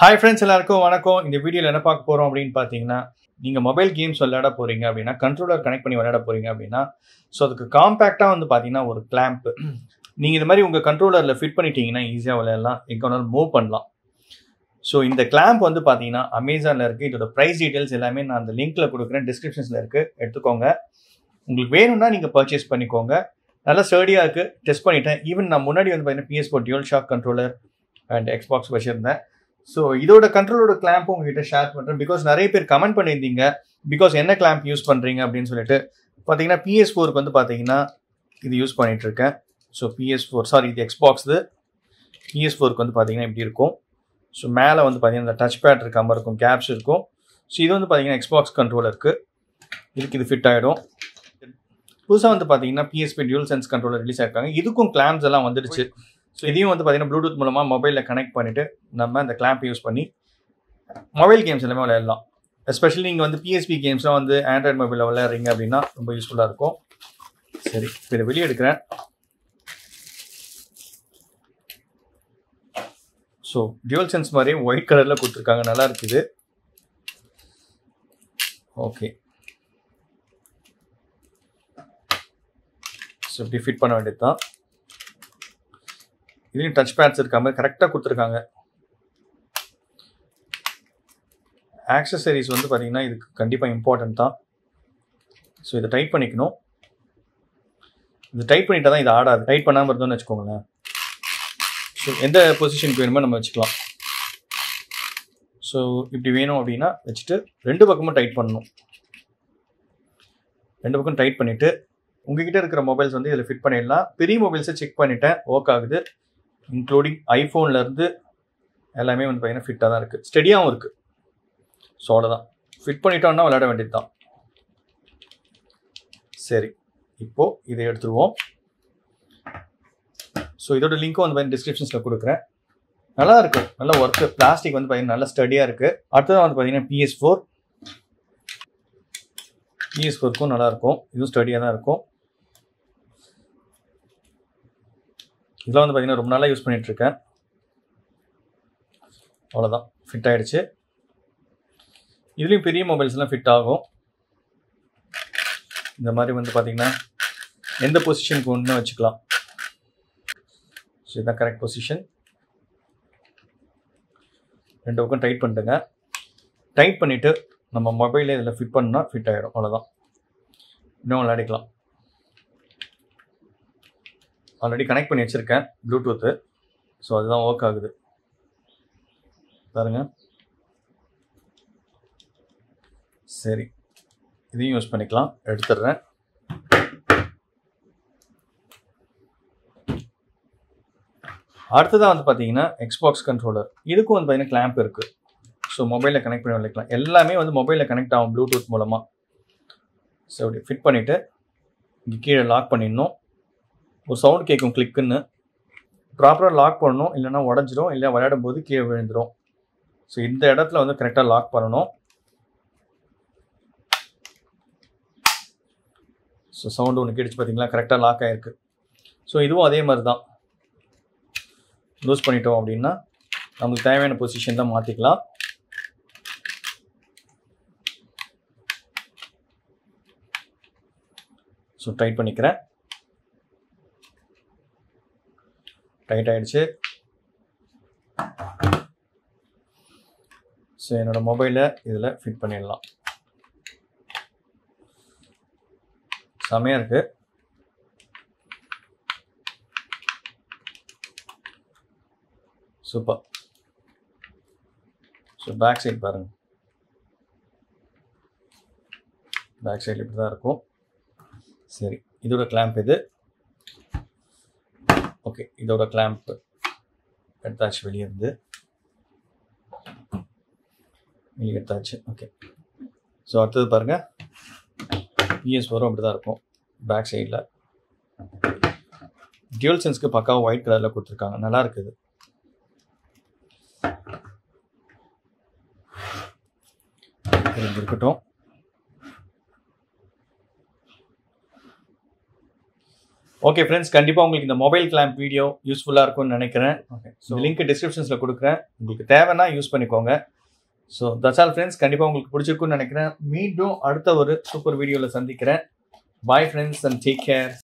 hi friends எல்லாருக்கும் வணக்கம் இந்த வீடியோவில் என்ன பார்க்க போகிறோம் அப்படின்னு பார்த்தீங்கன்னா நீங்கள் மொபைல் கேம்ஸ் விளையாட போகிறீங்க அப்படின்னா கண்ட்ரோலர் கனெக்ட் பண்ணி விளையாட போகிறீங்க அப்படின்னா ஸோ அதுக்கு காம்பேக்டாக வந்து பார்த்தீங்கன்னா ஒரு கிளாம்ப் நீங்கள் இந்த மாதிரி உங்கள் கண்ட்ரோலரில் ஃபிட் பண்ணிட்டீங்கன்னா ஈஸியாக விளையாடலாம் எங்கே வேணாலும் மூவ் பண்ணலாம் ஸோ இந்த கிளாம்ப் வந்து பார்த்தீங்கன்னா அமேசானில் இருக்குது இதோட ப்ரைஸ் டீட்டெயில்ஸ் எல்லாமே நான் அந்த லிங்க்கில் கொடுக்குறேன் டிஸ்கிரிப்ஷன்ஸில் இருக்குது எடுத்துக்கோங்க உங்களுக்கு வேணும்னா நீங்கள் பர்ச்சேஸ் பண்ணிக்கோங்க நல்லா ஸ்டடியாக இருக்குது டெஸ்ட் பண்ணிட்டேன் ஈவன் நான் முன்னாடி வந்து பார்த்தீங்கன்னா PS four dual shock controller and Xbox வச்சுருந்தேன் ஸோ இதோட கண்ட்ரோலோட கிளாம்பும் உங்ககிட்ட ஷேர் பண்ணுறேன் பிகாஸ் நிறைய பேர் கமெண்ட் பண்ணியிருந்தீங்க பிகாஸ் என்ன கிளாம்ப் யூஸ் பண்ணுறீங்க அப்படின்னு சொல்லிட்டு பார்த்தீங்கன்னா பிஎஸ் ஃபோருக்கு வந்து பார்த்தீங்கன்னா இது யூஸ் பண்ணிட்டு இருக்கேன் ஸோ பிஎஸ் ஃபோர் சாரி இது எக்ஸ்பாக்ஸு பிஎஸ் ஃபோருக்கு வந்து பார்த்தீங்கன்னா இப்படி இருக்கும் ஸோ மேலே வந்து பார்த்தீங்கன்னா இந்த டச் பேட் இருக்க மாதிரி இருக்கும் கேப்ஸ் இருக்கும் ஸோ இது வந்து பார்த்தீங்கன்னா எக்ஸ்பாக்ஸ் கண்ட்ரோலருக்கு இதுக்கு இது ஃபிட் ஆகிடும் புதுசாக வந்து பார்த்தீங்கன்னா PSP dual sense controller release ஆயிருக்காங்க இதுக்கும் கிளாம்ஸ் எல்லாம் வந்துடுச்சு ஸோ இதையும் வந்து பார்த்தீங்கன்னா ப்ளூடூத் மூலமாக மொபைலில் கனெக்ட் பண்ணிவிட்டு நம்ம அந்த கிளாம்ப் யூஸ் பண்ணி மொபைல் கேம்ஸ் எல்லாமே விளையாடலாம் எஸ்பெஷலி நீங்கள் வந்து பிஎஸ்பி கேம்ஸ்லாம் வந்து ஆண்ட்ராய்ட் மொபைலில் விளையாடுறீங்க அப்படின்னா ரொம்ப யூஸ்ஃபுல்லாக இருக்கும் சரி இப்போ இதை வெளியே எடுக்கிறேன் ஸோ டியூவல் சென்ஸ் மாதிரி ஒயிட் கலரில் கொடுத்துருக்காங்க நல்லா இருக்குது ஓகே ஸோ இப்படி ஃபிட் பண்ண வேண்டியது தான் இதுலேயும் டச் பேட்ஸ் இருக்காம கரெக்டாக கொடுத்துருக்காங்க ஆக்சசரிஸ் வந்து பார்த்தீங்கன்னா இதுக்கு கண்டிப்பாக இம்பார்ட்டன்ட் தான் ஸோ இதை டைட் பண்ணிக்கணும் இது டைட் பண்ணிட்டா தான் இது ஆடாது டைட் பண்ணாமல் இருந்தோம்னு வச்சுக்கோங்களேன் ஸோ எந்த பொசிஷனுக்கு வேணுமோ நம்ம வச்சுக்கலாம் ஸோ இப்படி வேணும் அப்படின்னா வச்சுட்டு ரெண்டு பக்கமும் டைட் பண்ணணும் ரெண்டு பக்கம் டைட் பண்ணிவிட்டு உங்ககிட்ட இருக்கிற மொபைல்ஸ் வந்து இதில் ஃபிட் பண்ணிடலாம் பெரிய மொபைல்ஸை செக் பண்ணிட்டேன் ஒர்க் ஆகுது இன்க்ளூடிங் ஐஃபோன்லேருந்து எல்லாமே வந்து பார்த்தீங்கன்னா ஃபிட்டாக தான் இருக்குது ஸ்டெடியாகவும் இருக்குது ஸோ அவ்வளோதான் ஃபிட் பண்ணிட்டோம்னா விளையாட வேண்டியது தான் சரி இப்போது இதை எடுத்துருவோம் ஸோ இதோட லிங்க்கும் வந்து பார்த்தீங்கன்னா டிஸ்கிரிப்ஷன்ஸில் கொடுக்குறேன் நல்லா இருக்கும் நல்ல ஒர்க்கு பிளாஸ்டிக் வந்து பார்த்தீங்கன்னா நல்லா ஸ்டடியாக இருக்குது அடுத்ததான் வந்து பார்த்தீங்கன்னா பிஎஸ் ஃபோர் பிஎஸ் ஃபோருக்கும் நல்லாயிருக்கும் இதுவும் ஸ்டடியாக தான் இருக்கும் இதெல்லாம் வந்து பார்த்தீங்கன்னா ரொம்ப நாளாக யூஸ் பண்ணிகிட்ருக்கேன் அவ்வளோதான் ஃபிட் ஆகிடுச்சு இதுலேயும் பெரிய மொபைல்ஸ்லாம் ஃபிட் ஆகும் இந்த மாதிரி வந்து பார்த்தீங்கன்னா எந்த பொசிஷனுக்கு ஒன்று வச்சுக்கலாம் ஸோ இதுதான் கரெக்ட் பொசிஷன் ரெண்டு பக்கம் டைட் பண்ணிட்டுங்க டைட் பண்ணிவிட்டு நம்ம மொபைலே இதில் ஃபிட் பண்ணால் ஃபிட் ஆகிடும் அவ்வளோதான் இன்னும் விளையாடிக்கலாம் ஆல்ரெடி கனெக்ட் பண்ணி வச்சுருக்கேன் ப்ளூடூத்து ஸோ அதுதான் ஒர்க் ஆகுது பாருங்க சரி இதையும் யூஸ் பண்ணிக்கலாம் எடுத்துடுறேன் அடுத்ததாக வந்து பார்த்தீங்கன்னா எக்ஸ்பாக்ஸ் கண்ட்ரோலர் இதுக்கும் வந்து பார்த்தீங்கன்னா கிளாம்ப் இருக்குது ஸோ மொபைலில் கனெக்ட் பண்ணி வைக்கலாம் எல்லாமே வந்து மொபைலில் கனெக்ட் ஆகும் ப்ளூடூத் மூலமாக ஸோ அப்படி ஃபிட் பண்ணிவிட்டு இங்கே கீழே லாக் பண்ணிடணும் ஒரு சவுண்ட் கேட்கும் கிளிக்குன்னு ப்ராப்பராக லாக் பண்ணணும் இல்லைன்னா உடஞ்சிரும் இல்லை விளையாடும் போது கீழே விழுந்துடும் ஸோ இந்த இடத்துல வந்து கரெக்டாக லாக் பண்ணணும் ஸோ சவுண்டு ஒன்று கேட்டுச்சு பார்த்தீங்களா கரெக்டாக லாக் ஆகிருக்கு ஸோ இதுவும் அதே மாதிரி தான் லூஸ் பண்ணிட்டோம் அப்படின்னா நமக்கு தேவையான பொசிஷன் தான் மாற்றிக்கலாம் ஸோ டைட் பண்ணிக்கிறேன் டைட் ஆகிடுச்சு ஸோ என்னோடய மொபைலை இதில் ஃபிட் பண்ணிடலாம் செமையாக இருக்குது சூப்பர் ஸோ பேக் சைடு பாருங்கள் பேக் சைடு இப்படி தான் இருக்கும் சரி இதோட கிளாம்ப் இது ஓகே இதோட கிளாம்ப் எடுத்தாச்சு வெளியே இருந்து வெளியே எடுத்தாச்சு ஓகே ஸோ அடுத்தது பாருங்கள் பிஎஸ் வரும் அப்படி தான் இருக்கும் பேக் சைடில் டியூல் சென்ஸ்க்கு பக்காவும் ஒயிட் கலரில் கொடுத்துருக்காங்க நல்லா இருக்குது இருக்கட்டும் ஓகே ஃப்ரெண்ட்ஸ் கண்டிப்பாக உங்களுக்கு இந்த மொபைல் கிளாம்ப் வீடியோ யூஸ்ஃபுல்லாக இருக்கும்னு நினைக்கிறேன் ஓகே ஸோ லிங்க் டிஸ்கிரிப்ஷன்ஸில் கொடுக்குறேன் உங்களுக்கு தேவைன்னா யூஸ் பண்ணிக்கோங்க ஸோ தட்ஸ் ஆல் ஃப்ரெண்ட்ஸ் கண்டிப்பாக உங்களுக்கு பிடிச்சிருக்கும்னு நினைக்கிறேன் மீண்டும் அடுத்த ஒரு சூப்பர் வீடியோவில் சந்திக்கிறேன் bye friends and take care